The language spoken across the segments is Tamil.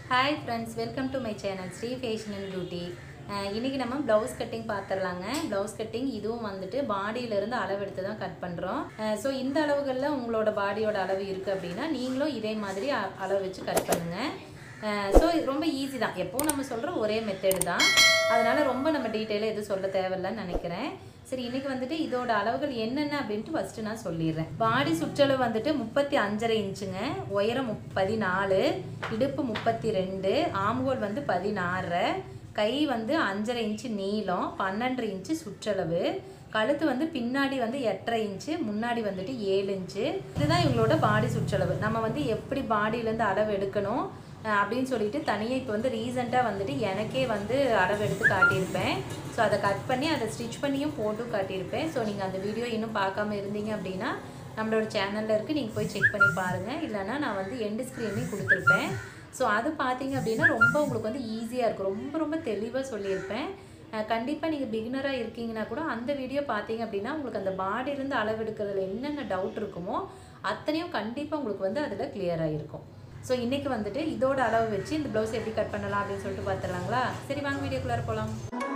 hi friends welcome to my channel Sri fashion and beauty இன்றைக்கி நம்ம ப்ளவுஸ் கட்டிங் பார்த்துடலாங்க ப்ளவுஸ் கட்டிங் இதுவும் வந்துட்டு பாடியிலேருந்து அளவு எடுத்து தான் கட் பண்ணுறோம் ஸோ இந்த அளவுகளில் உங்களோட பாடியோட அளவு இருக்குது அப்படின்னா நீங்களும் இதே மாதிரி அ- அளவு வச்சு கட் பண்ணுங்கள் ஸோ ரொம்ப ஈஸி தான் எப்போவும் நம்ம சொல்கிற ஒரே மெத்தேடு தான் அதனால ரொம்ப நம்ம டீட்டெயிலாக எதுவும் சொல்ல தேவையில்லைன்னு நினைக்கிறேன் சரி இன்னைக்கு வந்துட்டு இதோட அளவுகள் என்னென்ன அப்படின்ட்டு ஃபர்ஸ்ட் நான் சொல்லிடுறேன் பாடி சுற்றளவு வந்துட்டு முப்பத்தி அஞ்சரை இன்ச்சுங்க உயரம் முப் பதினாலு இடுப்பு முப்பத்தி ரெண்டு ஆம்கோல் வந்து பதினாறரை கை வந்து அஞ்சரை இன்ச்சு நீளம் பன்னெண்டு இன்ச்சு சுற்றளவு கழுத்து வந்து பின்னாடி வந்து எட்டரை இன்ச்சு முன்னாடி வந்துட்டு ஏழு இன்ச்சு இதுதான் இவங்களோட பாடி சுற்றளவு நம்ம வந்து எப்படி பாடியிலேருந்து அளவு எடுக்கணும் அஹ் அப்படின்னு சொல்லிட்டு தனியாக இப்போ வந்து ரீசெண்டாக வந்துட்டு எனக்கே வந்து அளவு எடுத்து காட்டியிருப்பேன் ஸோ அதை கட் பண்ணி அதை ஸ்டிச் பண்ணியும் போட்டும் காட்டியிருப்பேன் ஸோ நீங்கள் அந்த வீடியோ இன்னும் பார்க்காம இருந்தீங்க அப்படின்னா நம்மளோட சேனலில் இருக்குது நீங்கள் போய் செக் பண்ணி பாருங்கள் இல்லைன்னா நான் வந்து எண்டு ஸ்க்ரீன்லேயும் கொடுத்துருப்பேன் ஸோ அது பார்த்தீங்க அப்படின்னா ரொம்ப உங்களுக்கு வந்து ஈஸியாக இருக்கும் ரொம்ப ரொம்ப தெளிவாக சொல்லியிருப்பேன் கண்டிப்பாக நீங்கள் பிகினராக இருக்கீங்கன்னா கூட அந்த வீடியோ பார்த்தீங்க அப்படின்னா உங்களுக்கு அந்த பாடியிலேருந்து அளவெடுக்கிறதுல என்னென்ன டவுட் இருக்குமோ அத்தனையும் கண்டிப்பாக உங்களுக்கு வந்து அதில் கிளியராக இருக்கும் ஸோ இன்றைக்கி வந்துட்டு இதோட அளவு வச்சு இந்த ப்ளவுஸ் எப்படி கட் பண்ணலாம் அப்படின்னு சொல்லிட்டு பார்த்துடலாங்களா சரி வாங்க வீடியோக்குள்ளார போகலாம்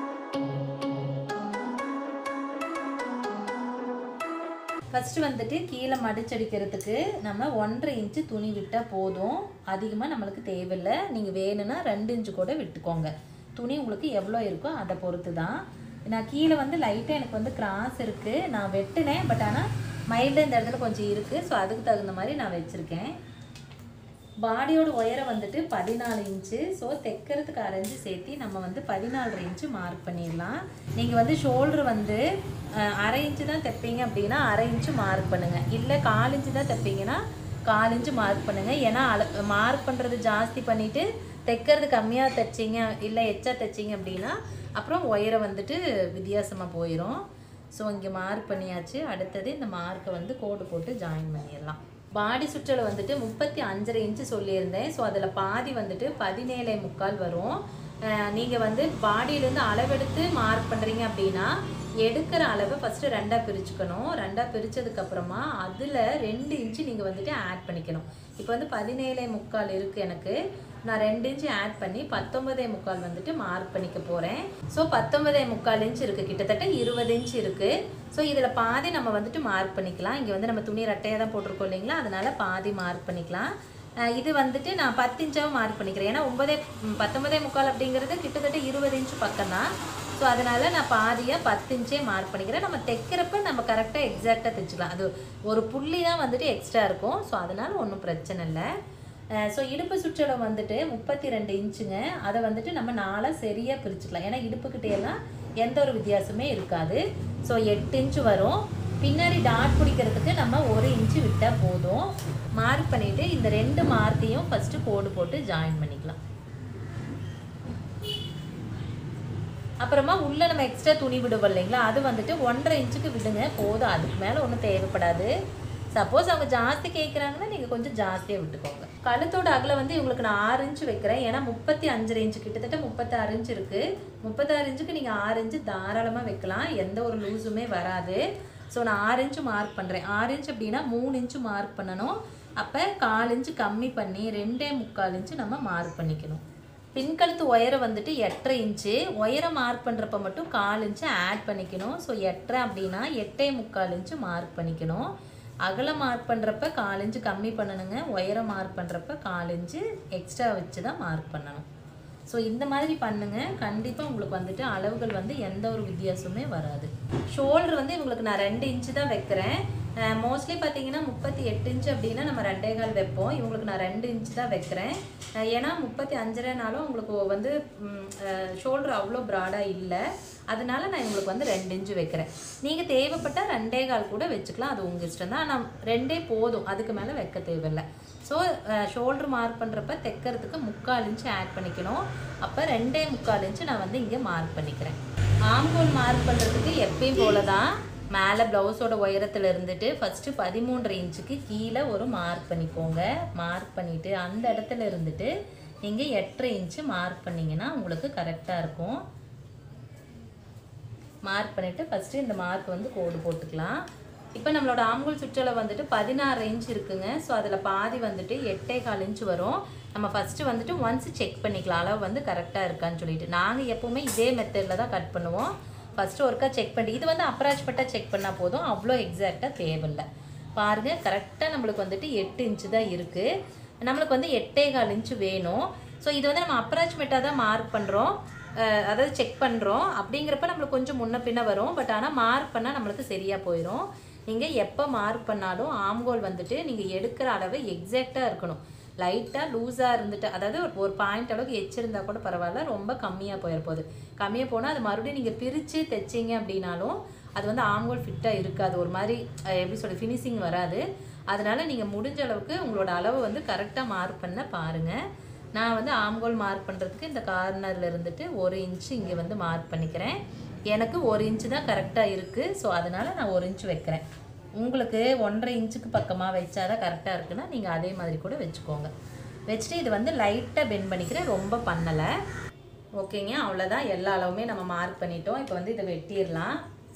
ஃபஸ்ட்டு வந்துட்டு கீழே மடிச்சடிக்கிறதுக்கு நம்ம ஒன்றரை இன்ச்சு துணி விட்டால் போதும் அதிகமாக நம்மளுக்கு தேவையில்லை நீங்கள் வேணும்னா ரெண்டு இன்ச்சு கூட விட்டுக்கோங்க துணி உங்களுக்கு எவ்வளோ இருக்கோ அதை பொறுத்து தான் நான் கீழே வந்து லைட்டாக எனக்கு வந்து கிராஸ் இருக்குது நான் வெட்டினேன் பட் ஆனால் மைல்டாக இந்த இடத்துல கொஞ்சம் இருக்குது ஸோ அதுக்கு தகுந்த மாதிரி நான் வச்சுருக்கேன் பாடியோட உயரம் வந்துட்டு பதினாலு இன்ச்சு ஸோ தைக்கிறதுக்கு அரைஞ்சு சேர்த்து நம்ம வந்து பதினாலரை இன்ச்சு மார்க் பண்ணிடலாம் நீங்கள் வந்து ஷோல்டர் வந்து அஹ், அரை இன்ச்சு தான் தைப்பீங்க அப்படின்னா அரை இன்ச்சு மார்க் பண்ணுங்கள் இல்லை கால் இன்ச்சு தான் தைப்பீங்கன்னா கால் இன்ச்சு மார்க் பண்ணுங்கள் ஏன்னா அள மார்க் பண்ணுறது ஜாஸ்தி பண்ணிவிட்டு தைக்கிறது கம்மியாக தைச்சிங்க இல்லை எச்சா தைச்சிங்க அப்படின்னா அப்புறம் உயரம் வந்துட்டு வித்தியாசமாக போயிடும் ஸோ இங்கே மார்க் பண்ணியாச்சு அடுத்தது இந்த மார்க்கை வந்து கோடு போட்டு ஜாயின் பண்ணிடலாம் பாடி சுற்றளவு வந்துட்டு முப்பத்தி அஞ்சரை இன்ச்சு சொல்லியிருந்தேன் ஸோ அதில் பாதி வந்துட்டு பதினேழே முக்கால் வரும் நீங்கள் வந்து பாடியிலேருந்து அளவெடுத்து மார்க் பண்ணுறீங்க அப்படின்னா எடுக்கிற அளவை ஃபஸ்ட்டு ரெண்டாக பிரிச்சுக்கணும் ரெண்டாக பிரித்ததுக்கப்புறமா அதில் ரெண்டு இன்ச்சு நீங்கள் வந்துட்டு ஆட் பண்ணிக்கணும் இப்போ வந்து பதினேழே முக்கால் இருக்குது எனக்கு நான் ரெண்டு இன்ச்சு ஆட் பண்ணி பத்தொன்பதே முக்கால் வந்துட்டு மார்க் பண்ணிக்க போகிறேன் ஸோ பத்தொன்பதே முக்கால் இன்ச் இருக்குது கிட்டத்தட்ட இருபது இன்ச் இருக்குது ஸோ இதில் பாதி நம்ம வந்துட்டு மார்க் பண்ணிக்கலாம் இங்கே வந்து நம்ம துணி ரெட்டையாக தான் போட்டிருக்கோம் இல்லைங்களா அதனால பாதி மார்க் பண்ணிக்கலாம் அஹ் இது வந்துட்டு நான் பத்து இன்ச்சாவும் மார்க் பண்ணிக்கிறேன் ஏன்னா ஒன்பதே ம், பத்தொன்பதே முக்கால் அப்படிங்கிறது கிட்டத்தட்ட இருபது இன்ச்சு பக்கம் தான் ஸோ அதனால நான் பாதியாக பத்து இன்ச்சே மார்க் பண்ணிக்கிறேன் நம்ம தைக்கிறப்ப நம்ம கரெக்டாக எக்ஸாக்டாக தைச்சிக்கலாம் அது ஒரு புள்ளி தான் வந்துட்டு எக்ஸ்ட்ரா இருக்கும் ஸோ அதனால ஒன்றும் பிரச்சனை இல்லை ஸோ இடுப்பு சுற்றளவு வந்துட்டு முப்பத்தி ரெண்டு இன்ச்சுங்க அதை வந்துட்டு நம்ம நாளாக சரியாக பிரிச்சுக்கலாம் ஏன்னா இடுப்புக்கிட்டே எல்லாம் எந்த ஒரு வித்தியாசமே இருக்காது ஸோ எட்டு இன்ச்சு வரும் பின்னாடி டாட் பிடிக்கிறதுக்கு நம்ம ஒரு இன்ச்சு விட்டால் போதும் மார்க் பண்ணிவிட்டு இந்த ரெண்டு மார்க்கையும் ஃபஸ்ட்டு கோடு போட்டு ஜாயின் பண்ணிக்கலாம் அப்புறமா உள்ள நம்ம எக்ஸ்ட்ரா துணி விடுவோம் இல்லைங்களா அது வந்துட்டு ஒன்றரை இன்ச்சுக்கு விடுங்க போதும் அதுக்கு மேலே ஒன்றும் தேவைப்படாது சப்போஸ் அவங்க ஜாஸ்தி கேட்குறாங்கன்னா நீங்கள் கொஞ்சம் ஜாஸ்தியாக விட்டுக்கோங்க கழுத்தோட அகல வந்து இவங்களுக்கு நான் ஆறு இன்ச்சு வைக்கிறேன் ஏன்னா முப்பத்தி அஞ்சரை இன்ச்சு கிட்டத்தட்ட முப்பத்தாறு இன்ச்சு இருக்குது முப்பத்தாறு இன்ச்சுக்கு நீங்கள் ஆறு இன்ச்சு தாராளமாக வைக்கலாம் எந்த ஒரு லூஸுமே வராது ஸோ நான் ஆறு இன்ச்சு மார்க் பண்ணுறேன் ஆறு இன்ச்சு அப்படின்னா மூணு இன்ச்சு மார்க் பண்ணணும் அப்போ கால் இன்ச்சு கம்மி பண்ணி ரெண்டே முக்கால் இன்ச்சு நம்ம மார்க் பண்ணிக்கணும் பின்கழுத்து உயரம் வந்துட்டு எட்டரை இன்ச்சு உயரம் மார்க் பண்ணுறப்ப மட்டும் கால் இன்ச்சு ஆட் பண்ணிக்கணும் ஸோ எட்டரை அப்படின்னா எட்டே முக்கால் இன்ச்சு மார்க் பண்ணிக்கணும் அகலம் மார்க் பண்ணுறப்ப கால் இன்ச்சு கம்மி பண்ணணுங்க உயரம் மார்க் பண்ணுறப்ப கால் இன்ச்சு எக்ஸ்ட்ரா வச்சு தான் மார்க் பண்ணணும் ஸோ இந்த மாதிரி பண்ணுங்க கண்டிப்பாக உங்களுக்கு வந்துட்டு அளவுகள் வந்து எந்த ஒரு வித்தியாசமுமே வராது ஷோல்டர் வந்து இவங்களுக்கு நான் ரெண்டு இன்ச்சு தான் வைக்கிறேன் மோஸ்ட்லி பார்த்தீங்கன்னா முப்பத்தி எட்டு இன்ச்சு அப்படின்னா நம்ம ரெண்டே கால் வைப்போம் இவங்களுக்கு நான் ரெண்டு இன்ச்சு தான் வைக்கிறேன் அஹ் ஏன்னா முப்பத்தி அஞ்சரைனாலும் உங்களுக்கு வந்து ஷோல்டர் அவ்வளோ ப்ராடாக இல்லை அதனால நான் இவங்களுக்கு வந்து ரெண்டு இன்ச்சு வைக்கிறேன் நீங்கள் தேவைப்பட்டால் ரெண்டே கால் கூட வச்சுக்கலாம் அது உங்கள் இஷ்டம் தான் ஆனால் ரெண்டே போதும் அதுக்கு மேலே வைக்க தேவையில்லை ஸோ ஷோல்டர் மார்க் பண்ணுறப்ப தைக்கிறதுக்கு முக்கால் இன்ச்சு ஆட் பண்ணிக்கணும் அப்போ ரெண்டே முக்கால் இன்ச்சு நான் வந்து இங்கே மார்க் பண்ணிக்கிறேன் ஆம்கோல் மார்க் பண்ணுறதுக்கு எப்பயும் போல தான் மேலே ப்ளவுஸோட உயரத்தில் இருந்துட்டு ஃபஸ்ட்டு பதிமூன்றரை இன்ச்சுக்கு கீழே ஒரு மார்க் பண்ணிக்கோங்க மார்க் பண்ணிவிட்டு அந்த இடத்துல இருந்துட்டு நீங்கள் எட்டரை இன்ச்சு மார்க் பண்ணிங்கன்னா உங்களுக்கு கரெக்டாக இருக்கும் மார்க் பண்ணிவிட்டு ஃபஸ்ட்டு இந்த மார்க் வந்து கோடு போட்டுக்கலாம் இப்போ நம்மளோட ஆம்பூல் சுற்றளவு வந்துட்டு பதினாறு இன்ச் இருக்குங்க ஸோ அதில் பாதி வந்துட்டு எட்டே கால் இன்ச் வரும் நம்ம ஃபஸ்ட்டு வந்துட்டு ஒன்ஸ் செக் பண்ணிக்கலாம் அளவு வந்து கரெக்டாக இருக்கான்னு சொல்லிட்டு நாங்கள் எப்போவுமே இதே மெத்தடில் தான் கட் பண்ணுவோம் ஃபஸ்ட்டு ஒருக்கா செக் பண்ணி இது வந்து அப்ராச்மெண்ட்டாக செக் பண்ணால் போதும் அவ்வளோ எக்ஸாக்டாக தேவையில்லை பாருங்கள் கரெக்டாக நம்மளுக்கு வந்துட்டு எட்டு இன்ச்சு தான் இருக்குது நம்மளுக்கு வந்து எட்டே கால் இன்ச்சு வேணும் ஸோ இது வந்து நம்ம அப்ராச்மெண்ட்டாக தான் மார்க் பண்ணுறோம் அதாவது செக் பண்ணுறோம் அப்படிங்கிறப்ப நம்மளுக்கு கொஞ்சம் முன்ன பின்ன வரும் பட் ஆனால் மார்க் பண்ணால் நம்மளுக்கு சரியாக போயிடும் நீங்கள் எப்போ மார்க் பண்ணாலும் ஆம்கோல் வந்துட்டு நீங்கள் எடுக்கிற அளவு எக்ஸாக்டாக இருக்கணும் லைட்டாக லூஸாக இருந்துட்டு அதாவது ஒரு- ஒரு பாயிண்ட் அளவுக்கு எச்சிருந்தா கூட பரவாயில்ல ரொம்ப கம்மியாக போயிட போகுது கம்மியாக போனால் அது மறுபடியும் நீங்கள் பிரித்து தைச்சிங்க அப்படின்னாலும் அது வந்து ஆம்கோல் ஃபிட்டாக இருக்காது ஒரு மாதிரி அஹ், எப்படி சொல்ல ஃபினிஷிங் வராது அதனால நீங்கள் முடிஞ்ச அளவுக்கு உங்களோட அளவை வந்து கரெக்டாக மார்க் பண்ண பாருங்கள் நான் வந்து ஆம்கோல் மார்க் பண்ணுறதுக்கு இந்த கார்னரில் இருந்துட்டு ஒரு இன்ச்சு இங்கே வந்து மார்க் பண்ணிக்கிறேன் எனக்கு ஒரு இன்ச்சு தான் கரெக்டாக இருக்குது ஸோ அதனால் நான் ஒரு இன்ச்சு வைக்கிறேன் உங்களுக்கு ஒன்றரை இன்ச்சுக்கு பக்கமாக வச்சாதான் கரெக்டாக இருக்குன்னா நீங்கள் அதே மாதிரி கூட வச்சுக்கோங்க வச்சுட்டு இது வந்து லைட்டாக பெண்ட் பண்ணிக்கிறேன் ரொம்ப பண்ணலை ஓகேங்க அவ்வளோதான் எல்லா அளவுமே நம்ம மார்க் பண்ணிட்டோம் இப்போ வந்து இதை வெட்டிடலாம்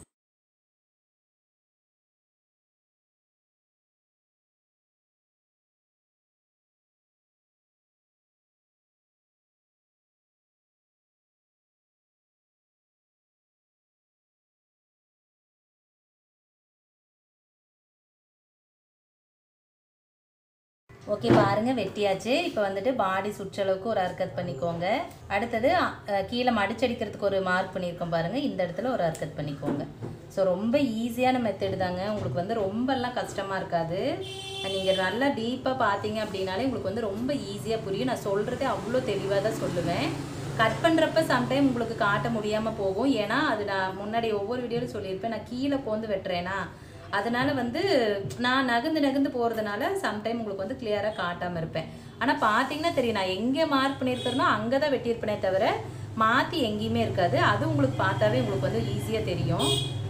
ஓகே பாருங்க வெட்டியாச்சு இப்போ வந்துட்டு பாடி சுற்றளவுக்கு ஒரு அர்க்கத் பண்ணிக்கோங்க அடுத்தது அஹ், கீழே மடிச்சடிக்கிறதுக்கு ஒரு மார்க் பண்ணியிருக்கோம் பாருங்க இந்த இடத்துல ஒரு அர்க்கத் பண்ணிக்கோங்க ஸோ ரொம்ப ஈஸியான மெத்தடு தாங்க உங்களுக்கு வந்து ரொம்பலாம் கஷ்டமாக இருக்காது நீங்கள் நல்லா டீப்பாக பார்த்தீங்க அப்படின்னாலே உங்களுக்கு வந்து ரொம்ப ஈஸியாக புரியும் நான் சொல்கிறதே அவ்வளோ தெளிவாக தான் சொல்லுவேன் கட் பண்ணுறப்ப சம்டைம் உங்களுக்கு காட்ட முடியாமல் போகும் ஏன்னா அது நான் முன்னாடி ஒவ்வொரு வீடியோவில் சொல்லியிருப்பேன் நான் கீழே போந்து வெட்டுறேன்னா அதனால வந்து நான் நகர்ந்து நகர்ந்து போகிறதுனால சம்டைம் உங்களுக்கு வந்து கிளியராக காட்டாமல் இருப்பேன் ஆனால் பார்த்தீங்கன்னா தெரியும் நான் எங்கே மார்க் பண்ணியிருக்கிறேனோ அங்கே தான் வெட்டியிருப்பேனே தவிர மாற்றி எங்கேயுமே இருக்காது அது உங்களுக்கு பார்த்தாவே உங்களுக்கு வந்து ஈஸியாக தெரியும்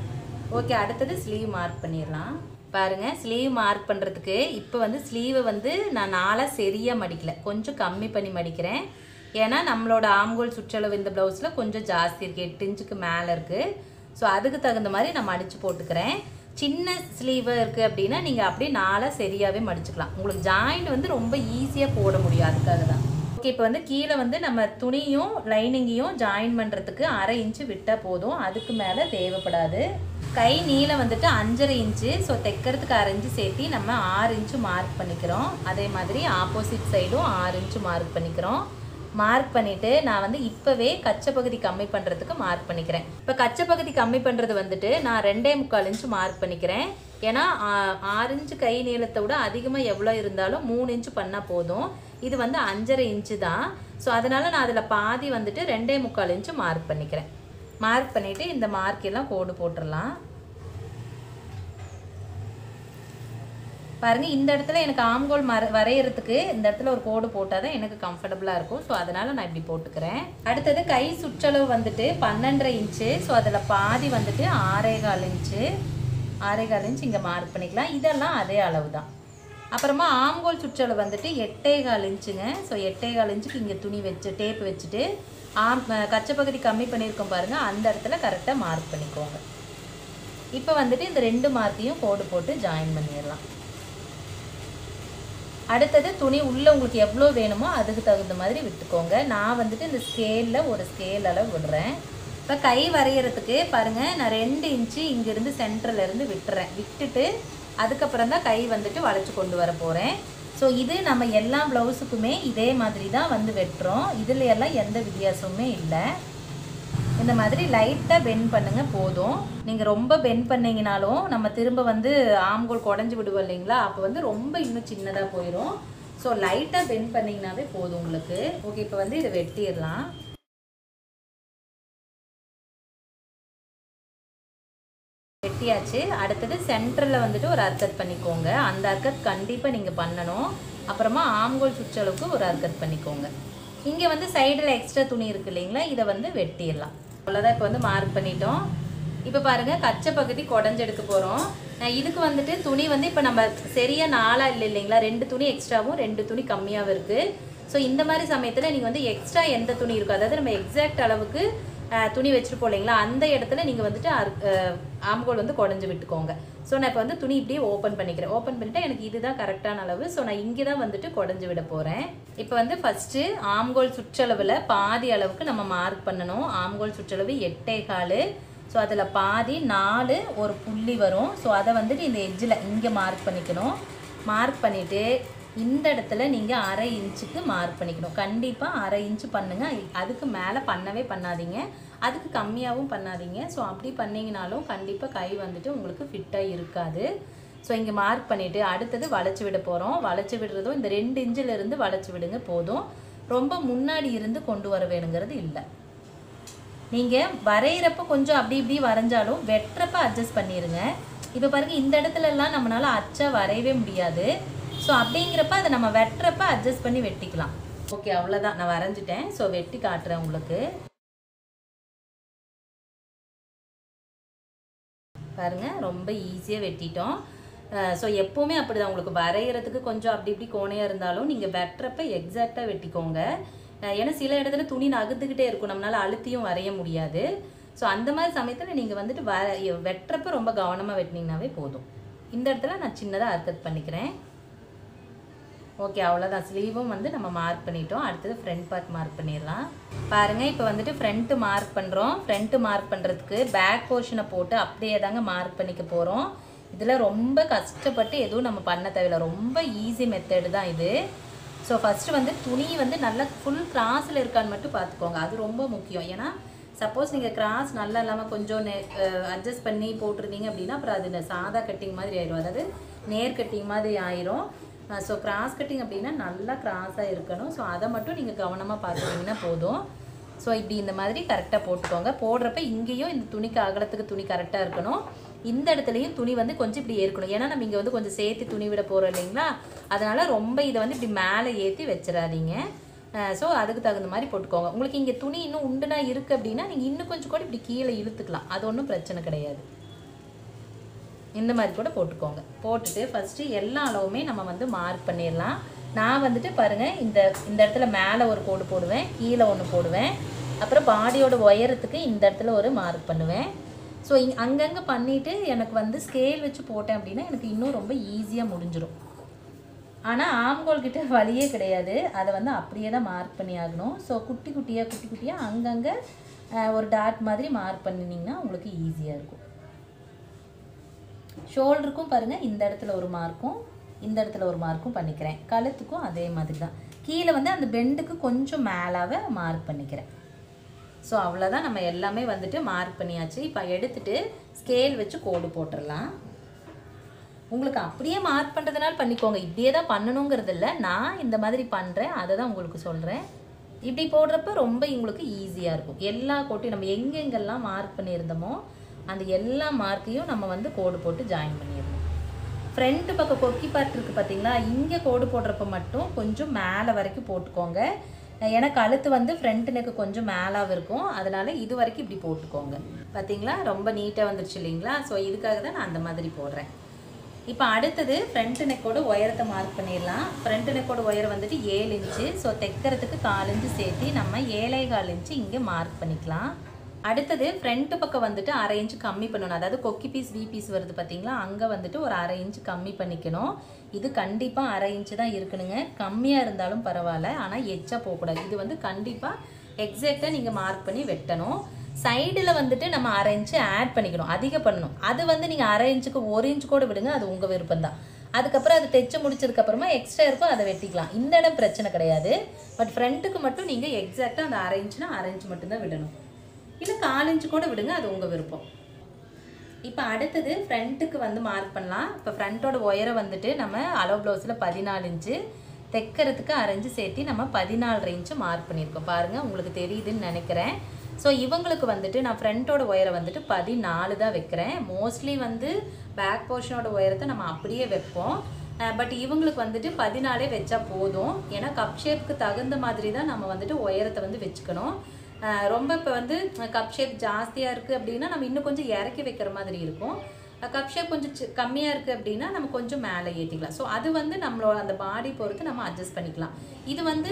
ஓகே அடுத்தது ஸ்லீவ் மார்க் பண்ணிடலாம் பாருங்க ஸ்லீவ் மார்க் பண்ணுறதுக்கு இப்போ வந்து ஸ்லீவை வந்து நான் நாளாக சரியாக மடிக்கல கொஞ்சம் கம்மி பண்ணி மடிக்கிறேன் ஏன்னா நம்மளோட ஆம்கோல் சுற்றளவு இந்த ப்ளவுஸில் கொஞ்சம் ஜாஸ்தி இருக்குது எட்டு இன்ச்சுக்கு மேலே இருக்குது ஸோ அதுக்கு தகுந்த மாதிரி நான் மடித்து போட்டுக்கிறேன் சின்ன ஸ்லீவ் இருக்குது அப்படின்னா நீங்கள் அப்படியே நாளாக சரியாகவே மடிச்சுக்கலாம் உங்களுக்கு ஜாயிண்ட் வந்து ரொம்ப ஈஸியாக போட முடியும் அதுக்காக தான் ஓகே இப்போ வந்து கீழே வந்து நம்ம துணியும் லைனிங்கையும் ஜாயின் பண்ணுறதுக்கு அரை இன்ச்சு விட்டால் போதும் அதுக்கு மேலே தேவைப்படாது கை நீளம் வந்துட்டு அஞ்சரை இன்ச்சு ஸோ தைக்கிறதுக்கு அரை இன்ச்சு சேர்த்து நம்ம ஆறு இன்ச்சு மார்க் பண்ணிக்கிறோம் அதே மாதிரி ஆப்போசிட் சைடும் ஆறு இன்ச்சு மார்க் பண்ணிக்கிறோம் மார்க் பண்ணிட்டு நான் வந்து இப்போவே கச்சை பகுதி கம்மி பண்ணுறதுக்கு மார்க் பண்ணிக்கிறேன் இப்போ கச்சை பகுதி கம்மி பண்ணுறது வந்துட்டு நான் ரெண்டே முக்கால் இன்ச்சு மார்க் பண்ணிக்கிறேன் ஏன்னா ஆ- ஆறு இன்ச்சு கை நீளத்தை விட அதிகமாக எவ்வளோ இருந்தாலும் மூணு இன்ச்சு பண்ணால் போதும் இது வந்து அஞ்சரை இன்ச்சு தான் ஸோ அதனால நான் அதில் பாதி வந்துட்டு ரெண்டே முக்கால் இன்ச்சு மார்க் பண்ணிக்கிறேன் மார்க் பண்ணிவிட்டு இந்த மார்க் எல்லாம் கோடு போட்டுடலாம் பாருங்க இந்த இடத்துல எனக்கு ஆம்கோல் மர வரையறதுக்கு இந்த இடத்துல ஒரு கோடு போட்டால் தான் எனக்கு கம்ஃபர்டபுளாக இருக்கும் ஸோ அதனால நான் இப்படி போட்டுக்கிறேன் அடுத்தது கை சுற்றளவு வந்துட்டு பன்னெண்டரை இன்ச்சு ஸோ அதில் பாதி வந்துட்டு ஆறே கால் இன்ச்சு ஆறே கால் இன்ச் இங்கே மார்க் பண்ணிக்கலாம் இதெல்லாம் அதே அளவு தான் அப்புறமா ஆம்கோல் சுற்றளவு வந்துட்டு எட்டே கால் இன்ச்சுங்க ஸோ எட்டே கால் இன்ச்சுக்கு இங்கே துணி வச்சு டேப் வச்சுட்டு ஆம் அஹ் கச்சை பகுதி கம்மி பண்ணியிருக்கோம் பாருங்க அந்த இடத்துல கரெக்டாக மார்க் பண்ணிக்கோங்க இப்போ வந்துட்டு இந்த ரெண்டு மார்க்கையும் கோடு போட்டு ஜாயின் பண்ணிடலாம் அடுத்தது துணி உள்ள உங்களுக்கு எவ்வளோ வேணுமோ அதுக்கு தகுந்த மாதிரி விட்டுக்கோங்க நான் வந்துட்டு இந்த ஸ்கேலில் ஒரு ஸ்கேல் அளவு விடுறேன் இப்போ கை வரைகிறதுக்கு பாருங்கள் நான் ரெண்டு இன்ச்சு இங்கேருந்து சென்டர்ல இருந்து விட்டுறேன் விட்டுட்டு அதுக்கப்புறம் தான் கை வந்துட்டு வளைச்சு கொண்டு வர போகிறேன் ஸோ இது நம்ம எல்லா ப்ளவுஸுக்குமே இதே மாதிரி தான் வந்து வெட்டுறோம் இதுல எல்லாம் எந்த வித்தியாசமுமே இல்லை இந்த மாதிரி லைட்டாக பெண்ட் பண்ணுங்க போதும் நீங்கள் ரொம்ப பெண்ட் பண்ணீங்கனாலும் நம்ம திரும்ப வந்து ஆம்கோல் குடஞ்சி விடுவோம் இல்லைங்களா அப்போ வந்து ரொம்ப இன்னும் சின்னதாக போயிடும் ஸோ லைட்டாக பெண்ட் பண்ணிங்கனாவே போதும் உங்களுக்கு ஓகே இப்போ வந்து இதை வெட்டிடலாம் வெட்டியாச்சு அடுத்தது சென்டரில் வந்துட்டு ஒரு அர்க்கத் பண்ணிக்கோங்க அந்த அர்க்கத் கண்டிப்பாக நீங்கள் பண்ணணும் அப்புறமா ஆம்கோல் சுற்றளவுக்கு ஒரு அர்க்கத் பண்ணிக்கோங்க இங்கே வந்து சைடில் எக்ஸ்ட்ரா துணி இருக்கு இல்லைங்களா இதை வந்து வெட்டிடலாம் அவ்வளோதான் இப்போ வந்து மார்க் பண்ணிட்டோம் இப்போ பாருங்கள் கச்சை பகுதி குடஞ்செடுக்க போகிறோம் இதுக்கு வந்துட்டு துணி வந்து இப்போ நம்ம சரியாக நாளாக இல்லை இல்லைங்களா ரெண்டு துணி எக்ஸ்ட்ராவும் ரெண்டு துணி கம்மியாகவும் இருக்குது ஸோ இந்த மாதிரி சமயத்தில் நீங்கள் வந்து எக்ஸ்ட்ரா எந்த துணி இருக்கோ அதாவது நம்ம எக்ஸாக்ட் அளவுக்கு அஹ், துணி வச்சிருப்போம் இல்லைங்களா அந்த இடத்துல நீங்கள் வந்துட்டு ஆம்கோல் வந்து குடஞ்சி விட்டுக்கோங்க ஸோ நான் இப்போ வந்து துணி இப்படியே ஓப்பன் பண்ணிக்கிறேன் ஓப்பன் பண்ணிட்டா எனக்கு இதுதான் கரெக்டான அளவு ஸோ நான் இங்கே தான் வந்துட்டு குடஞ்சி விட போகிறேன் இப்போ வந்து ஃபஸ்ட்டு ஆம்கோல் சுற்றளவில் பாதி அளவுக்கு நம்ம மார்க் பண்ணணும் ஆம்கோல் சுற்றளவு எட்டே கால் ஸோ அதில் பாதி நாலு ஒரு புள்ளி வரும் ஸோ அதை வந்துட்டு இந்த எட்ஜில் இங்கே மார்க் பண்ணிக்கணும் மார்க் பண்ணிவிட்டு இந்த இடத்துல நீங்கள் அரை இன்ச்சுக்கு மார்க் பண்ணிக்கணும் கண்டிப்பாக அரை இன்ச்சு பண்ணுங்கள் அதுக்கு மேலே பண்ணவே பண்ணாதீங்க அதுக்கு கம்மியாகவும் பண்ணாதீங்க ஸோ அப்படி பண்ணீங்கனாலும் கண்டிப்பாக கை வந்துட்டு உங்களுக்கு ஃபிட்டாக இருக்காது ஸோ இங்கே மார்க் பண்ணிவிட்டு அடுத்தது வளைச்சி விட போகிறோம் வளைச்சி விடுறதும் இந்த ரெண்டு இன்ச்சில் இருந்து வளைச்சி விடுங்க போதும் ரொம்ப முன்னாடி இருந்து கொண்டு வர வேணுங்கிறது இல்லை நீங்கள் வரைகிறப்ப கொஞ்சம் அப்படி இப்படி வரைஞ்சாலும் வெட்டுறப்ப அட்ஜஸ்ட் பண்ணிடுங்க இப்போ பாருங்கள் இந்த இடத்துல எல்லாம் நம்மளால அச்சா வரையவே முடியாது ஸோ அப்படிங்கிறப்ப அதை நம்ம வெட்டுறப்ப அட்ஜஸ்ட் பண்ணி வெட்டிக்கலாம் ஓகே அவ்வளோதான் நான் வரைஞ்சிட்டேன் ஸோ வெட்டி காட்டுறேன் உங்களுக்கு பாருங்க ரொம்ப ஈஸியாக வெட்டிட்டோம் ஸோ எப்போவுமே அப்படிதான் உங்களுக்கு வரைகிறதுக்கு கொஞ்சம் அப்படி இப்படி கோணையாக இருந்தாலும் நீங்கள் வெட்டுறப்ப எக்ஸாக்டாக வெட்டிக்கோங்க அஹ் ஏன்னா சில இடத்துல துணி நகர்ந்துக்கிட்டே இருக்கும் நம்மளால அழுத்தியும் வரைய முடியாது ஸோ அந்த மாதிரி சமயத்தில் நீங்கள் வந்துட்டு வ வெட்டுறப்ப ரொம்ப கவனமாக வெட்டினீங்கனாவே போதும் இந்த இடத்துல நான் சின்னதாக அர்க்கத் பண்ணிக்கிறேன் ஓகே அவ்வளோதான் ஸ்லீவும் வந்து நம்ம மார்க் பண்ணிட்டோம் அடுத்தது ஃப்ரண்ட் பார்ட் மார்க் பண்ணிடலாம் பாருங்கள் இப்போ வந்துட்டு ஃப்ரண்ட்டு மார்க் பண்ணுறோம் ஃப்ரண்ட்டு மார்க் பண்ணுறதுக்கு பேக் போர்ஷனை போட்டு அப்படியே தாங்க மார்க் பண்ணிக்க போகிறோம் இதில் ரொம்ப கஷ்டப்பட்டு எதுவும் நம்ம பண்ண தேவையில்ல ரொம்ப ஈஸி மெத்தடு தான் இது ஸோ ஃபஸ்ட்டு வந்து துணி வந்து நல்லா ஃபுல் கிராஸில் இருக்கான்னு மட்டும் பார்த்துக்கோங்க அது ரொம்ப முக்கியம் ஏன்னா சப்போஸ் நீங்கள் கிராஸ் நல்லா இல்லாமல் கொஞ்சம் அட்ஜஸ்ட் பண்ணி போட்டிருந்தீங்க அப்படின்னா அப்புறம் அது நெ- சாதா கட்டிங் மாதிரி ஆயிரும் அதாவது நேர் கட்டிங் மாதிரி ஆயிரும் ஸோ கிராஸ் கட்டிங் அப்படின்னா நல்லா கிராஸாக இருக்கணும் ஸோ அதை மட்டும் நீங்கள் கவனமாக பார்த்துக்கிட்டிங்கன்னா போதும் ஸோ இப்படி இந்த மாதிரி கரெக்டாக போட்டுக்கோங்க போடுறப்ப இங்கேயும் இந்த துணிக்கு அகலத்துக்கு துணி கரெக்டாக இருக்கணும் இந்த இடத்துலையும் துணி வந்து கொஞ்சம் இப்படி ஏற்கணும் ஏன்னா நம்ம இங்கே வந்து கொஞ்சம் சேர்த்து துணி விட போகிறோம் இல்லைங்களா அதனால ரொம்ப இதை வந்து இப்படி மேலே ஏற்றி வச்சிடாதீங்க ஸோ அதுக்கு தகுந்த மாதிரி போட்டுக்கோங்க உங்களுக்கு இங்கே துணி இன்னும் உண்டுனா இருக்குது அப்படின்னா நீங்கள் இன்னும் கொஞ்சம் கூட இப்படி கீழே இழுத்துக்கலாம் அது ஒன்றும் பிரச்சனை கிடையாது இந்த மாதிரி கூட போட்டுக்கோங்க போட்டுட்டு ஃபஸ்ட்டு எல்லா அளவுமே நம்ம வந்து மார்க் பண்ணிடலாம் நான் வந்துட்டு பாருங்கள் இந்த இந்த இடத்துல மேலே ஒரு கோடு போடுவேன் கீழே ஒன்று போடுவேன் அப்புறம் பாடியோட உயரத்துக்கு இந்த இடத்துல ஒரு மார்க் பண்ணுவேன் ஸோ இங் அங்கங்கே பண்ணிவிட்டு எனக்கு வந்து ஸ்கேல் வச்சு போட்டேன் அப்படின்னா எனக்கு இன்னும் ரொம்ப ஈஸியாக முடிஞ்சிடும் ஆனால் ஆம்கோல் கிட்ட வழியே கிடையாது அதை வந்து அப்படியே தான் மார்க் பண்ணி ஆகணும் ஸோ குட்டி குட்டியாக குட்டி குட்டியாக அங்கங்கே ஒரு டாட் மாதிரி மார்க் பண்ணினீங்கன்னா உங்களுக்கு ஈஸியாக இருக்கும் ஷோல்டருக்கும் பாருங்கள் இந்த இடத்துல ஒரு மார்க்கும் இந்த இடத்துல ஒரு மார்க்கும் பண்ணிக்கிறேன் கழுத்துக்கும் அதே மாதிரி தான் கீழே வந்து அந்த பெண்டுக்கு கொஞ்சம் மேலாக மார்க் பண்ணிக்கிறேன் ஸோ அவ்வளோதான் நம்ம எல்லாமே வந்துட்டு மார்க் பண்ணியாச்சு இப்போ எடுத்துட்டு ஸ்கேல் வச்சு கோடு போட்டுடலாம் உங்களுக்கு அப்படியே மார்க் பண்ணுறதுனால பண்ணிக்கோங்க இப்படியே தான் பண்ணணுங்கிறது இல்லை நான் இந்த மாதிரி பண்ணுறேன் அதை தான் உங்களுக்கு சொல்கிறேன் இப்படி போடுறப்ப ரொம்ப உங்களுக்கு ஈஸியாக இருக்கும் எல்லா கோட்டையும் நம்ம எங்கெங்கெல்லாம் மார்க் பண்ணியிருந்தோமோ அந்த எல்லா மார்க்கையும் நம்ம வந்து கோடு போட்டு ஜாயின் பண்ணிடணும் ஃப்ரண்ட் பக்கம் கொக்கி பார்ட் இருக்குது பார்த்தீங்களா இங்கே கோடு போடுறப்ப மட்டும் கொஞ்சம் மேலே வரைக்கும் போட்டுக்கோங்க ஏன்னா கழுத்து வந்து ஃப்ரண்ட் நெக்கு கொஞ்சம் மேலாக இருக்கும் அதனால இது வரைக்கும் இப்படி போட்டுக்கோங்க பார்த்தீங்களா ரொம்ப நீட்டாக வந்துருச்சு இல்லைங்களா ஸோ இதுக்காக தான் நான் அந்த மாதிரி போடுறேன் இப்போ அடுத்தது ஃப்ரண்ட் நெக்கோட உயரத்தை மார்க் பண்ணிடலாம் ஃப்ரண்ட் நெக்கோட உயரம் வந்துட்டு ஏழு இன்ச்சு ஸோ தைக்கிறதுக்கு கால் இன்ச்சு சேர்த்து நம்ம ஏழை கால் இன்ச்சு இங்கே மார்க் பண்ணிக்கலாம் அடுத்தது ஃப்ரண்ட் பக்கம் வந்துட்டு அரை இன்ச்சு கம்மி பண்ணணும் அதாவது கொக்கி பீஸ் வி பீஸ் வருது பார்த்தீங்களா அங்கே வந்துட்டு ஒரு அரை இன்ச்சு கம்மி பண்ணிக்கணும் இது கண்டிப்பாக அரை இன்ச்சு தான் இருக்கணுங்க கம்மியாக இருந்தாலும் பரவாயில்ல ஆனால் எச்சா போகக்கூடாது இது வந்து கண்டிப்பாக எக்ஸாக்டாக நீங்கள் மார்க் பண்ணி வெட்டணும் சைடில் வந்துட்டு நம்ம அரை இன்ச்சு ஆட் பண்ணிக்கணும் அதிகம் பண்ணணும் அது வந்து நீங்கள் அரை இன்ச்சுக்கு ஒரு இன்ச்சு கூட விடுங்க அது உங்கள் விருப்பம் தான் அதுக்கப்புறம் அது தைச்சு முடிச்சதுக்கப்புறமா எக்ஸ்ட்ரா இருக்கும் அதை வெட்டிக்கலாம் இந்த இடம் பிரச்சனை கிடையாது பட் ஃப்ரண்ட்டுக்கு மட்டும் நீங்கள் எக்ஸாக்டாக அந்த அரை இன்ச்சுனா அரை இன்ச்சு மட்டும்தான் விடணும் இல்லை கால் இன்ச்சு கூட விடுங்க அது உங்கள் விருப்பம் இப்போ அடுத்தது ஃப்ரண்ட்டுக்கு வந்து மார்க் பண்ணலாம் இப்போ ஃப்ரண்ட்டோட உயரம் வந்துட்டு நம்ம அளவு ப்ளவுஸில் பதினாலு இன்ச்சு தைக்கிறதுக்கு அரைஞ்சு சேர்த்து நம்ம பதினாலரை இன்ச்சு மார்க் பண்ணியிருக்கோம் பாருங்கள் உங்களுக்கு தெரியுதுன்னு நினைக்கிறேன் ஸோ இவங்களுக்கு வந்துட்டு நான் ஃப்ரண்ட்டோட உயரம் வந்துட்டு பதினாலு தான் வைக்கிறேன் மோஸ்ட்லி வந்து பேக் போர்ஷனோட உயரத்தை நம்ம அப்படியே வைப்போம் பட் இவங்களுக்கு வந்துட்டு பதினாலே வச்சா போதும் ஏன்னா கப் ஷேப்புக்கு தகுந்த மாதிரி தான் நம்ம வந்துட்டு உயரத்தை வந்து வச்சுக்கணும் அஹ் ரொம்ப இப்போ வந்து கப் ஷேப் ஜாஸ்தியாக இருக்குது அப்படின்னா நம்ம இன்னும் கொஞ்சம் இறக்கி வைக்கிற மாதிரி இருக்கும் கப் ஷேப் கொஞ்சம் சி- கம்மியா இருக்குது அப்படின்னா நம்ம கொஞ்சம் மேலே ஏற்றிக்கலாம் ஸோ அது வந்து நம்மளோட அந்த பாடி பொறுத்து நம்ம அட்ஜஸ்ட் பண்ணிக்கலாம் இது வந்து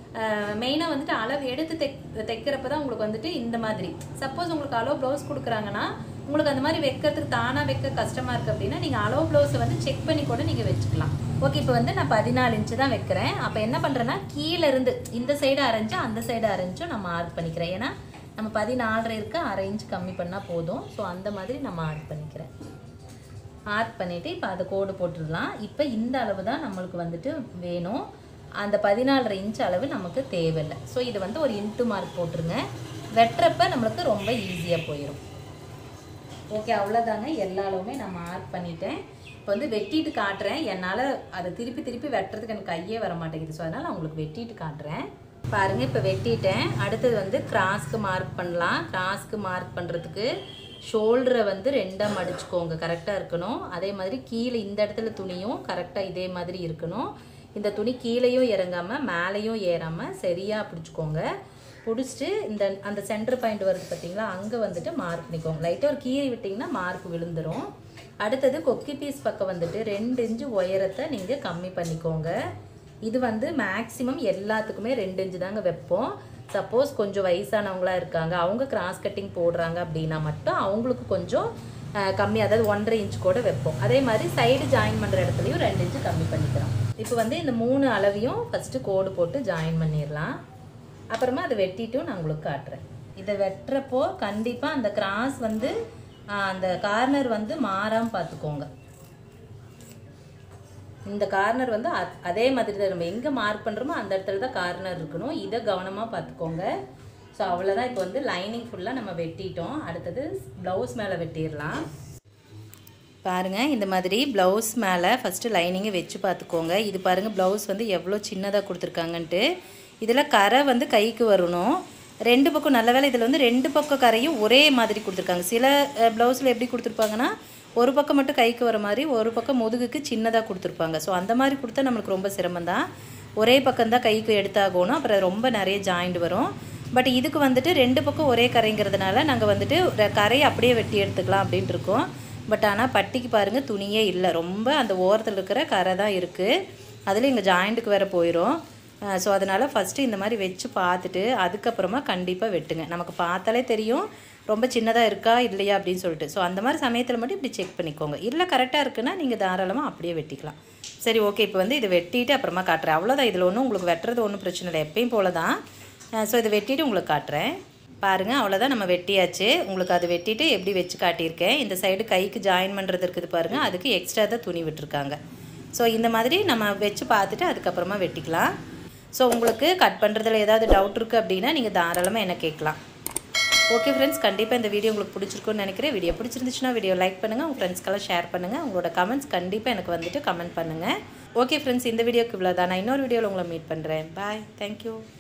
மெயினாக வந்துட்டு அளவு எடுத்து தைக் தைக்கிறப்ப தான் உங்களுக்கு வந்துட்டு இந்த மாதிரி சப்போஸ் உங்களுக்கு அளவு ப்ளவுஸ் கொடுக்குறாங்கன்னா உங்களுக்கு அந்த மாதிரி வைக்கிறதுக்கு தானாக வைக்க கஷ்டமாக இருக்குது அப்படின்னா நீங்கள் அளவு ப்ளவுஸை வந்து செக் பண்ணி கூட நீங்கள் வச்சுக்கலாம் ஓகே இப்போ வந்து நான் பதினாலு இன்ச்சு தான் வைக்கிறேன் அப்போ என்ன பண்ணுறேன்னா கீழே இருந்து இந்த சைடு அரைஞ்சு அந்த சைடு அரைஞ்சும் நான் மார்க் பண்ணிக்கிறேன் ஏன்னா நம்ம பதினாலரை இருக்க அரை இன்ச் கம்மி பண்ணால் போதும் ஸோ அந்த மாதிரி நான் மார்க் பண்ணிக்கிறேன் மார்க் பண்ணிவிட்டு இப்போ அதை கோடு போட்டுடலாம் இப்போ இந்த அளவு தான் நம்மளுக்கு வந்துட்டு வேணும் அந்த பதினாலரை இன்ச் அளவு நமக்கு தேவையில்லை ஸோ இது வந்து ஒரு இன்ட்டு மார்க் போட்டுருங்க வெட்டுறப்ப நம்மளுக்கு ரொம்ப ஈஸியாக போயிடும் ஓகே அவ்வளோதாங்க எல்லா அளவுமே நான் மார்க் பண்ணிட்டேன் இப்போ வந்து வெட்டிட்டு காட்டுறேன் என்னால் அதை திருப்பி திருப்பி வெட்டுறதுக்கு எனக்கு கையே வர மாட்டேங்குது ஸோ அதனால் நான் உங்களுக்கு வெட்டிட்டு காட்டுறேன் பாருங்கள் இப்போ வெட்டிட்டேன் அடுத்தது வந்து கிராஸ்க்கு மார்க் பண்ணலாம் கிராஸ்க்கு மார்க் பண்ணுறதுக்கு ஷோல்டரை வந்து ரெண்டாக மடிச்சுக்கோங்க கரெக்டாக இருக்கணும் அதே மாதிரி கீழே இந்த இடத்துல துணியும் கரெக்டாக இதே மாதிரி இருக்கணும் இந்த துணி கீழேயும் இறங்காமல் மேலேயும் ஏறாமல் சரியாக பிடிச்சிக்கோங்க பிடிச்சிட்டு இந்த அந்த சென்டர் பாயிண்ட் வருது பார்த்தீங்களா அங்கே வந்துட்டு மார்க் பண்ணிக்கோங்க லைட்டாக ஒரு கீறி விட்டிங்கன்னா மார்க் விழுந்துரும் அடுத்தது கொக்கி பீஸ் பக்கம் வந்துட்டு ரெண்டு இன்ச்சு உயரத்தை நீங்கள் கம்மி பண்ணிக்கோங்க இது வந்து மேக்ஸிமம் எல்லாத்துக்குமே ரெண்டு இன்ச்சு தாங்க வைப்போம் சப்போஸ் கொஞ்சம் வயசானவங்களா இருக்காங்க அவங்க கிராஸ் கட்டிங் போடுறாங்க அப்படின்னா மட்டும் அவங்களுக்கு கொஞ்சம் அஹ், கம்மி அதாவது ஒன்றரை இன்ச் கூட வைப்போம் அதே மாதிரி சைடு ஜாயின் பண்ணுற இடத்துலையும் ரெண்டு இன்ச்சு கம்மி பண்ணிக்கிறோம் இப்போ வந்து இந்த மூணு அளவையும் ஃபஸ்ட்டு கோடு போட்டு ஜாயின் பண்ணிடலாம் அப்புறமா அதை வெட்டிட்டும் நான் உங்களுக்கு காட்டுறேன் இதை வெட்டுறப்போ கண்டிப்பாக அந்த கிராஸ் வந்து ஆஹ், அந்த கார்னர் வந்து மாறாமல் பார்த்துக்கோங்க இந்த கார்னர் வந்து அ- அதே மாதிரி தான் நம்ம எங்கே மார்க் பண்ணுறோமோ அந்த இடத்துல தான் கார்னர் இருக்கணும் இதை கவனமாக பார்த்துக்கோங்க ஸோ அவ்வளோதான் இப்போ வந்து லைனிங் ஃபுல்லாக நம்ம வெட்டிட்டோம் அடுத்தது ப்ளவுஸ் மேலே வெட்டிடலாம் பாருங்க இந்த மாதிரி ப்ளவுஸ் மேலே ஃபஸ்ட்டு லைனிங்கை வச்சு பார்த்துக்கோங்க இது பாருங்கள் ப்ளவுஸ் வந்து எவ்வளோ சின்னதாக கொடுத்துருக்காங்கன்ட்டு இதில் கரை வந்து கைக்கு வரணும் ரெண்டு பக்கம் நல்ல வேளை இதில் வந்து ரெண்டு பக்கம் கரையும் ஒரே மாதிரி கொடுத்துருக்காங்க சில ப்ளவுஸில் எப்படி கொடுத்துருப்பாங்கன்னா ஒரு பக்கம் மட்டும் கைக்கு வர மாதிரி ஒரு பக்கம் முதுகுக்கு சின்னதாக கொடுத்துருப்பாங்க ஸோ அந்த மாதிரி கொடுத்தா நம்மளுக்கு ரொம்ப சிரமம் தான் ஒரே பக்கம் தான் கைக்கு எடுத்தாகணும் அப்புறம் ரொம்ப நிறைய ஜாயிண்ட் வரும் பட் இதுக்கு வந்துட்டு ரெண்டு பக்கம் ஒரே கரைங்கிறதுனால நாங்கள் வந்துட்டு ர- கரையை அப்படியே வெட்டி எடுத்துக்கலாம் அப்படின்ட்டு இருக்கோம் பட் ஆனால் பட்டிக்கு பாருங்கள் துணியே இல்லை ரொம்ப அந்த ஓரத்தில் இருக்கிற கரை தான் இருக்குது அதில் எங்கள் ஜாயிண்ட்டுக்கு வேறு போயிடும் ஸோ அதனால் ஃபஸ்ட்டு இந்த மாதிரி வச்சு பார்த்துட்டு அதுக்கப்புறமா கண்டிப்பாக வெட்டுங்க நமக்கு பார்த்தாலே தெரியும் ரொம்ப சின்னதாக இருக்கா இல்லையா அப்படின்னு சொல்லிட்டு ஸோ அந்த மாதிரி சமயத்தில் மட்டும் இப்படி செக் பண்ணிக்கோங்க இல்லை கரெக்டாக இருக்குன்னா நீங்கள் தாராளமாக அப்படியே வெட்டிக்கலாம் சரி ஓகே இப்போ வந்து இதை வெட்டிட்டு அப்புறமா காட்டுறேன் அவ்வளோதான் இதில் ஒன்றும் உங்களுக்கு வெட்டுறது ஒன்றும் பிரச்சனை இல்லை எப்பயும் போல தான் ஸோ இதை வெட்டிட்டு உங்களுக்கு காட்டுறேன் பாருங்கள் அவ்வளோதான் நம்ம வெட்டியாச்சு உங்களுக்கு அது வெட்டிட்டு எப்படி வச்சு காட்டியிருக்கேன் இந்த சைடு கைக்கு ஜாயின் பண்ணுறது இருக்குது பாருங்கள் அதுக்கு எக்ஸ்ட்ரா தான் துணி விட்டுருக்காங்க ஸோ இந்த மாதிரி நம்ம வச்சு பார்த்துட்டு அதுக்கப்புறமா வெட்டிக்கலாம் ஸோ உங்களுக்கு கட் பண்ணுறதுல ஏதாவது டவுட் இருக்குது அப்படின்னா நீங்கள் தாராளமாக என்ன கேட்கலாம் ஓகே ஃப்ரெண்ட்ஸ் கண்டிப்பாக இந்த வீடியோ உங்களுக்கு பிடிச்சிருக்குன்னு நினைக்கிறேன் வீடியோ பிடிச்சிருந்துச்சுன்னா வீடியோ லைக் பண்ணுங்கள் உங்கள் ஃப்ரெண்ட்ஸ்க்கெல்லாம் ஷேர் பண்ணுங்கள் உங்களோட கமெண்ட்ஸ் கண்டிப்பாக எனக்கு வந்துட்டு கமெண்ட் பண்ணுங்கள் ஓகே ஃப்ரெண்ட்ஸ் இந்த வீடியோக்கு இவ்வளோ தான் நான் இன்னொரு வீடியோவில் உங்களை மீட் பண்ணுறேன் பாய் தேங்க்யூ